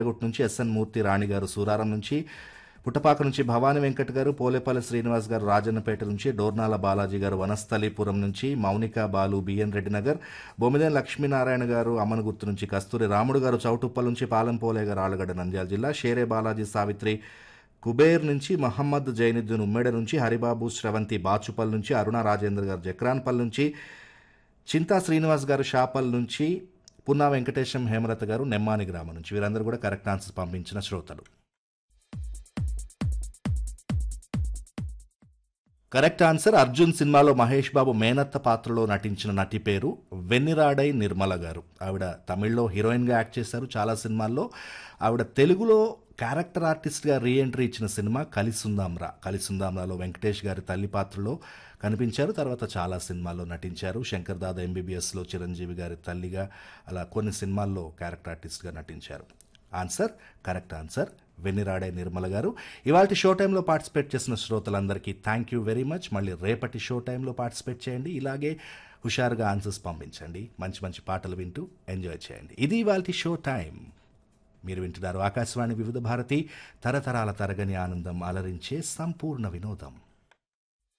గుట్ నుంచి ఎస్ఎన్ మూర్తి రాణి గారు సూరారం నుంచి పుట్టపాక నుంచి భవానీ వెంకట్ గారు పోలేపల్లి శ్రీనివాస్ గారు రాజన్నపేట నుంచి డోర్నాల బాలాజీ గారు వనస్థలీపురం నుంచి మౌనిక బాలు బిఎన్ రెడ్డి నగర్ బొమ్మిదేని లక్ష్మీనారాయణ గారు అమ్మనగుర్తు నుంచి కస్తూరి రాముడు గారు చౌటుప్పల్ నుంచి పాలెంపోలే గారు ఆలగడ్డ నంద్యాల జిల్లా షేరే బాలాజీ సావిత్రి కుబేర్ నుంచి మహమ్మద్ జైనుద్దీన్ ఉమ్మెడ నుంచి హరిబాబు శ్రవంతి బాచుపల్ నుంచి అరుణ రాజేంద్ర గారు జక్రాన్పల్ నుంచి చింతా శ్రీనివాస్ గారు షాపల్ నుంచి పున్నా వెంకటేశం హేమలత గారు నెమ్మాని గ్రామం నుంచి వీరందరూ కూడా కరెక్ట్ ఆన్సర్స్ పంపించిన శ్రోతలు కరెక్ట్ ఆన్సర్ అర్జున్ సినిమాలో మహేష్ బాబు మేనత్త పాత్రలో నటించిన నటి పేరు వెన్నిరాడై నిర్మల గారు ఆవిడ తమిళ్లో హీరోయిన్గా యాక్ట్ చేశారు చాలా సినిమాల్లో ఆవిడ తెలుగులో క్యారెక్టర్ ఆర్టిస్ట్గా రీఎంట్రీ ఇచ్చిన సినిమా కలిసుందాంరా కలిసుందాంరాలో వెంకటేష్ గారి తల్లి పాత్రలో కనిపించారు తర్వాత చాలా సినిమాల్లో నటించారు శంకర్ దాదా ఎంబీబీఎస్లో చిరంజీవి గారి తల్లిగా అలా కొన్ని సినిమాల్లో క్యారెక్టర్ ఆర్టిస్ట్గా నటించారు answer correct answer Vennira Adai Nirmala garu ఇవాళ షో టైంలో పార్టిసిపేట్ చేసిన శ్రోతలందరికీ థ్యాంక్ యూ వెరీ మచ్ మళ్ళీ రేపటి షో టైంలో పార్టిసిపేట్ చేయండి ఇలాగే హుషారుగా ఆన్సర్స్ పంపించండి మంచి మంచి పాటలు వింటూ ఎంజాయ్ చేయండి ఇది ఇవాళ షో టైం మీరు వింటున్నారు ఆకాశవాణి వివిధ భారతి తరతరాల తరగని ఆనందం అలరించే సంపూర్ణ వినోదం